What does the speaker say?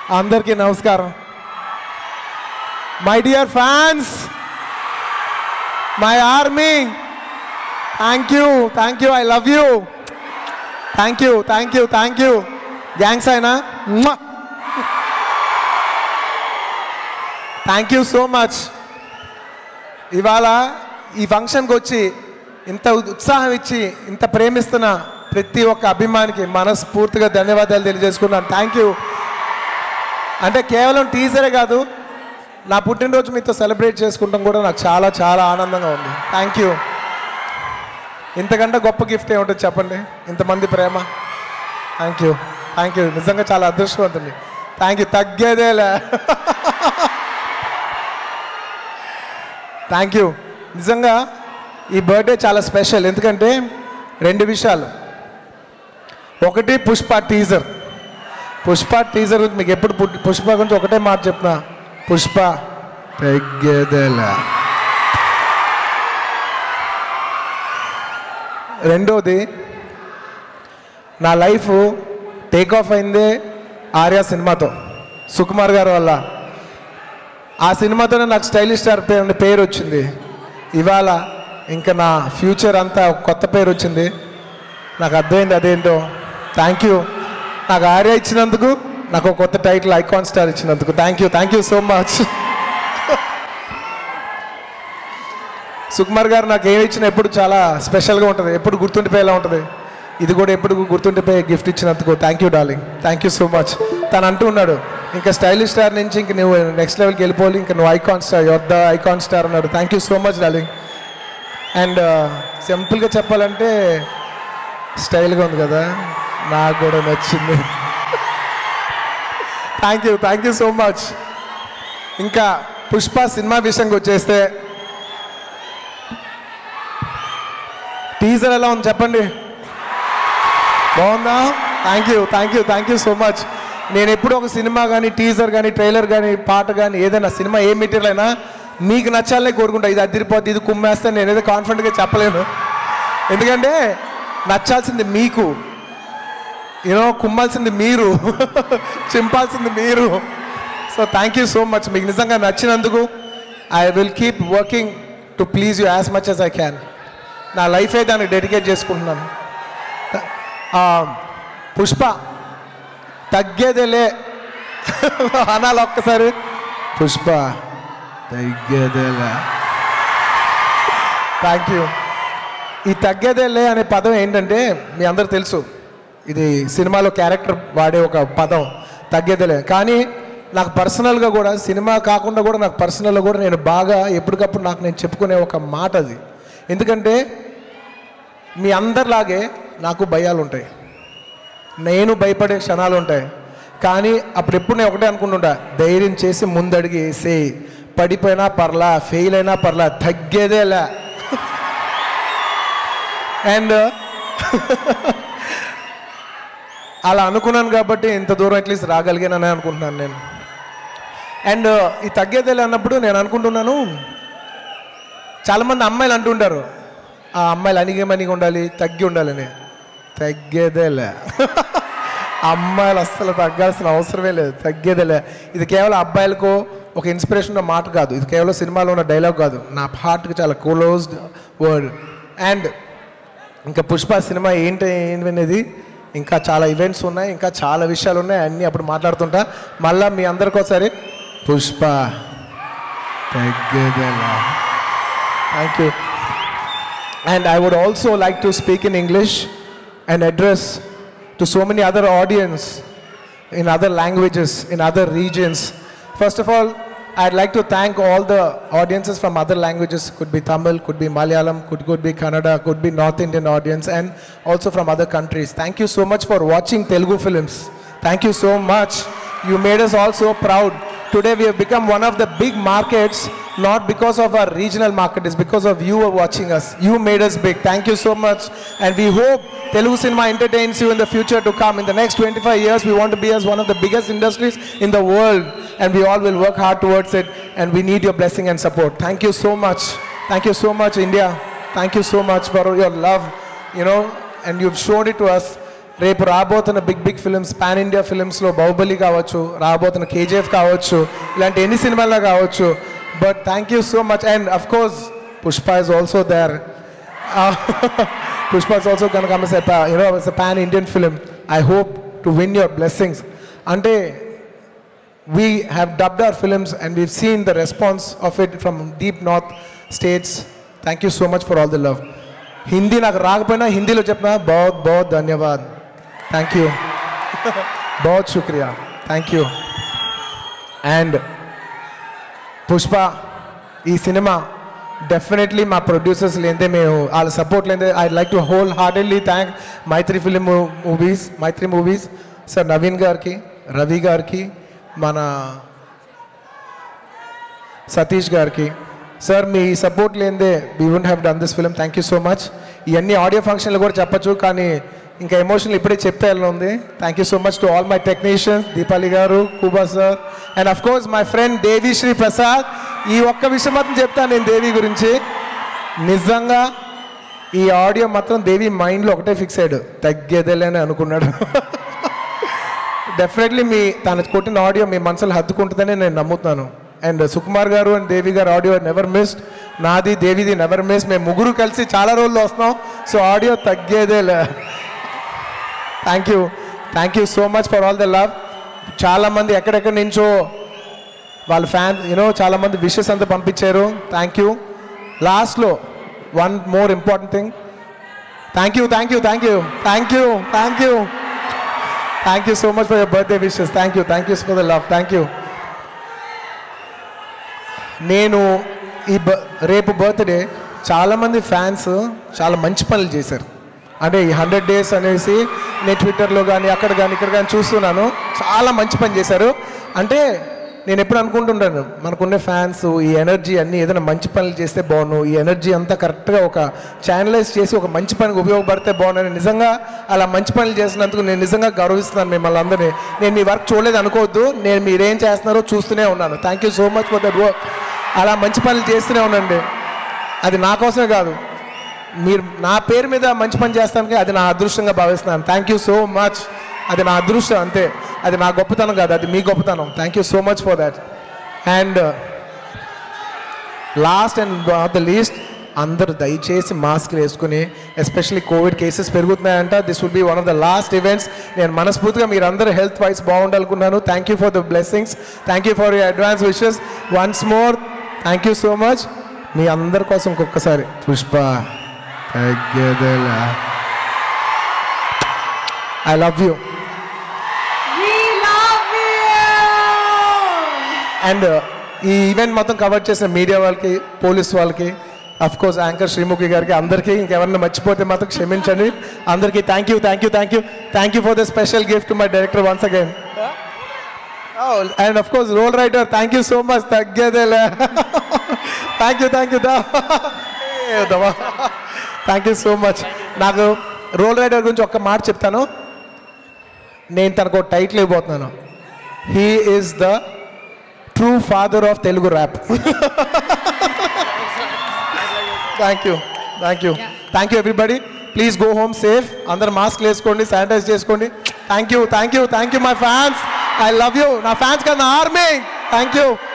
అందరికీ నమస్కారం my dear fans my army thank you thank you I love you thank you thank you thank you thanks అయినా thank you so much ఇవాళ ఈ ఫంక్షన్కి వచ్చి ఇంత ఉత్సాహం ఇచ్చి ఇంత ప్రేమిస్తున్న ప్రతి ఒక్క అభిమానికి మనస్ఫూర్తిగా ధన్యవాదాలు తెలియజేసుకున్నాను థ్యాంక్ యూ అంటే కేవలం టీజరే కాదు నా పుట్టినరోజు మీతో సెలబ్రేట్ చేసుకుంటాం కూడా నాకు చాలా చాలా ఆనందంగా ఉంది థ్యాంక్ యూ ఇంతకంటే గొప్ప గిఫ్ట్ ఏముంటుంది చెప్పండి ఇంతమంది ప్రేమ థ్యాంక్ యూ థ్యాంక్ యూ నిజంగా చాలా అదృష్టవంతండి థ్యాంక్ యూ తగ్గేదేలే థ్యాంక్ యూ నిజంగా ఈ బర్త్డే చాలా స్పెషల్ ఎందుకంటే రెండు విషయాలు ఒకటి పుష్ప టీజర్ పుష్ప టీజర్ గురించి మీకు ఎప్పుడు పు- పుష్ప గురించి ఒకటే మాట చెప్పిన పుష్ప తగ్గేదేలా రెండోది నా లైఫ్ టేక్ ఆఫ్ అయిందే ఆర్య సినిమాతో సుకుమార్ గారి వల్ల ఆ సినిమాతోనే నాకు స్టైలిష్ స్టార్ పేరు అనే పేరు వచ్చింది ఇవాళ ఇంకా నా ఫ్యూచర్ అంతా ఒక కొత్త పేరు వచ్చింది నాకు అర్థమైంది అదేంటో థ్యాంక్ యూ నాకు ఆర్య ఇచ్చినందుకు నాకు ఒక కొత్త టైటిల్ ఐకాన్ స్టార్ ఇచ్చినందుకు thank you thank you so much Sukumar గారు నాకు ఏమి ఇచ్చినా ఎప్పుడు చాలా స్పెషల్గా ఉంటుంది ఎప్పుడు గుర్తుండిపోయేలా ఉంటుంది ఇది కూడా ఎప్పుడు గుర్తుండిపోయే గిఫ్ట్ ఇచ్చినందుకు thank you darling thank you so much తను అంటూ ఉన్నాడు ఇంకా స్టైలిష్ స్టార్ నుంచి ఇంక నువ్వు నెక్స్ట్ లెవెల్కి వెళ్ళిపోవాలి ఇంకా నువ్వు icon star your the icon star అన్నాడు thank you so much darling and సింపుల్గా చెప్పాలంటే స్టైల్గా ఉంది కదా నాకు కూడా నచ్చింది thank you thank you so much ఇంకా పుష్ప సినిమా విషయంకి వచ్చేస్తే టీజర్ ఎలా ఉంది చెప్పండి బాగుందా thank you thank you thank you so much నేను ఎప్పుడు ఒక సినిమా కానీ టీజర్ కానీ ట్రైలర్ కానీ పాట కానీ ఏదైనా సినిమా ఏ మెటీరియల్ అయినా మీకు నచ్చాలనే కోరుకుంటా ఇది అదిరిపోద్ది ఇది కుమ్మేస్తే నేనైతే కాన్ఫిడెంట్గా చెప్పలేను ఎందుకంటే నచ్చాల్సింది మీకు యూనో కుమ్మాల్సింది మీరు చింపాల్సింది మీరు so thank you so much మీకు నిజంగా నచ్చినందుకు I will keep working to please you as much as I can నా లైఫే దానికి డెడికేట్ చేసుకుంటున్నాను ఆ, పుష్ప తగ్గేదేలే అనాలి ఒక్కసారి పుష్ప తగ్గేదేలే థ్యాంక్ యూ ఈ తగ్గేదేలే అనే పదం ఏంటంటే మీ అందరు తెలుసు ఇది సినిమాలో క్యారెక్టర్ వాడే ఒక పదం తగ్గేదేలే కానీ నాకు పర్సనల్గా కూడా సినిమా కాకుండా కూడా నాకు పర్సనల్గా కూడా నేను బాగా ఎప్పటికప్పుడు నాకు నేను చెప్పుకునే ఒక మాట అది ఎందుకంటే మీ అందరిలాగే నాకు భయాలు ఉంటాయి నేను భయపడే క్షణాలు ఉంటాయి కానీ అప్పుడు ఎప్పుడు నేను ఒకటే అనుకుంటుంటా ధైర్యం చేసి ముందడిగి వేసేయి పడిపోయినా పర్లా ఫెయిల్ అయినా పర్లా తగ్గేదేలే అండ్ అలా అనుకున్నాను కాబట్టి ఇంత దూరం అట్లీస్ట్ రాగలిగానని అనుకుంటున్నాను నేను అండ్ ఈ తగ్గేదేలే అన్నప్పుడు నేను అనుకుంటున్నాను చాలామంది అమ్మాయిలు అంటుంటారు ఆ అమ్మాయిలు అణిగేమణిగి ఉండాలి తగ్గి ఉండాలని తగ్గేదేలే అమ్మాయిలు అస్సలు తగ్గాల్సిన అవసరమే లేదు తగ్గేదేలే ఇది కేవలం అబ్బాయిలకు ఒక ఇన్స్పిరేషన్ ఉన్న మాట కాదు ఇది కేవలం సినిమాలో ఉన్న డైలాగ్ కాదు నా హార్ట్కి చాలా క్లోజ్డ్ వర్డ్ అండ్ ఇంకా పుష్ప సినిమా ఏంటి ఏంటి అనేది ఇంకా చాలా ఈవెంట్స్ ఉన్నాయి ఇంకా చాలా విషయాలు ఉన్నాయి అన్నీ అప్పుడు మాట్లాడుతుంటా మళ్ళీ మీ అందరికోసారి పుష్ప తగ్గేదేలా thank you And I would also like to speak in English and address to so many other audience in other languages, in other regions. First of all, I'd like to thank all the audiences from other languages. Could be Tamil, could be Malayalam, could, could be Kannada, could be North Indian audience, and also from other countries. Thank you so much for watching Telugu films. Thank you so much. You made us all so proud. Today we have become one of the big markets, not because of our regional market, it's because of you are watching us. You made us big. Thank you so much. And we hope Telugu cinema entertains you in the future to come. In the next 25 years, we want to be as one of the biggest industries in the world. And we all will work hard towards it. And we need your blessing and support. Thank you so much. Thank you so much, India. Thank you so much for your love, you know, and you've shown it to us. రేపు రాబోతున్న big big films pan India ఫిల్మ్స్లో బాహుబలి కావచ్చు రాబోతున్న KGF కావచ్చు ఇలాంటి ఎన్ని సినిమాల్లో కావచ్చు but thank you so much and of course Pushpa is also there Pushpa is also కనుక you know it's a pan Indian film I hope to win your blessings అంటే we have dubbed our films and we've seen the response of it from deep north states thank you so much for all the love Hindi నాకు రాకపోయినా హిందీలో చెప్పిన బహుత్ బహుత్ ధన్యవాద్ thank you బహుత్ శుక్రియా thank you and Pushpa ఈ సినిమా డెఫినెట్లీ మా ప్రొడ్యూసర్స్ లేదే మేము వాళ్ళ సపోర్ట్ లేదే I like to wholeheartedly thank Mythri film movies Mythri movies sir Naveen గారికి రవి గారికి మన సతీష్ గారికి సార్ మీ సపోర్ట్ లేదే we won't have done this film thank you so much ఇవన్నీ ఆడియో ఫంక్షన్లు కూడా చెప్పచ్చు కానీ ఇంకా ఎమోషనల్ ఇప్పుడే చెప్పే ఉంది thank you so much to all my technicians Deepali గారు Kuba sir and of course my friend Devi Sri Prasad ఈ ఒక్క విషయం మాత్రం చెప్తాను నేను దేవి గురించి నిజంగా ఈ ఆడియో మాత్రం దేవి మైండ్లో ఒకటే ఫిక్స్ అయ్యాడు తగ్గేదేలే అని అనుకున్నాడు డెఫినెట్లీ మీ తను కొట్టిన ఆడియో మీ మనసులో హత్తుకుంటుందని నేను నమ్ముతున్నాను అండ్ సుకుమార్ గారు అండ్ దేవి గారు ఆడియో నెవర్ మిస్డ్ నాది దేవిది నెవర్ మిస్ మేము ముగ్గురు కలిసి చాలా రోజులు వస్తున్నాం సో ఆడియో తగ్గేదేలే thank you thank you so much for all the love చాలామంది ఎక్కడెక్కడి నుంచో వాళ్ళ ఫ్యాన్ యూనో చాలామంది విషెస్ అంతా పంపించారు థ్యాంక్ యూ లాస్ట్లో one more important thing thank you thank you thank you thank you thank you thank you so much for your birthday wishes thank you thank you for the love thank you నేను ఈ బ రేపు birthday చాలామంది fans చాలా మంచి పనులు చేశారు అంటే ఈ హండ్రెడ్ డేస్ అనేసి నేను ట్విట్టర్లో కానీ అక్కడ కానీ ఇక్కడ కానీ చూస్తున్నాను చాలా మంచి పని చేశారు అంటే నేను ఎప్పుడు అనుకుంటుంటాను మనకున్న ఫ్యాన్స్ ఈ ఎనర్జీ అన్నీ ఏదైనా మంచి పనులు చేస్తే బాగుండు ఈ ఎనర్జీ అంతా కరెక్ట్గా ఒక ఛానలైజ్ చేసి ఒక మంచి పనికి ఉపయోగపడితే బాగుండని నిజంగా అలా మంచి పనులు చేసినందుకు నేను నిజంగా గౌరవిస్తున్నాను మిమ్మల్ని అందరినీ నేను మీ వర్క్ చూడలేదు అనుకోవద్దు నేను మీరేం చేస్తున్నారో చూస్తూనే ఉన్నాను thank you so much for that work అలా మంచి పనులు చేస్తూనే ఉండండి అది నా కోసమే కాదు మీరు నా పేరు మీద మంచి పని చేస్తానికి అది నా అదృష్టంగా భావిస్తున్నాను థ్యాంక్ యూ సో మచ్ అది నా అదృష్టం అంతే అది నా గొప్పతనం కాదు అది మీ గొప్పతనం thank you so much for that and last and not the least అందరూ దయచేసి మాస్క్ వేసుకుని ఎస్పెషల్లీ కోవిడ్ కేసెస్ పెరుగుతున్నాయంట this will be one of the last events నేను మనస్ఫూర్తిగా మీరు అందరూ హెల్త్ వైజ్ బాగుండాలనుకున్నాను thank you for the blessings thank you for your advance wishes once more thank you so much మీ అందరి కోసం ఇంకొకసారి పుష్ప తగ్గేదేలా I love you We love you! And ఈ ఈవెంట్ మొత్తం కవర్ చేసిన మీడియా వాళ్ళకి పోలీస్ వాళ్ళకి అఫ్ కోర్స్ యాంకర్ శ్రీముఖి గారికి అందరికీ ఇంకెవరన్నా మర్చిపోతే మాత్రం క్షమించండి అందరికీ thank you thank you thank you thank you for the special gift my director once again and of course Roll Rida thank you so much తగ్గేదేలే thank you thank you thank you so much నాకు రోల్ రైటర్ గురించి ఒక్క మాట చెప్తాను నేను తనకు title ఇవ్వబోతున్నాను he is the true father of Telugu rap thank you thank you thank you everybody please go home safe అందరు మాస్క్ వేసుకోండి శానిటైజ్ చేసుకోండి thank you thank you thank you my fans I love you నా fans కదా నా army thank you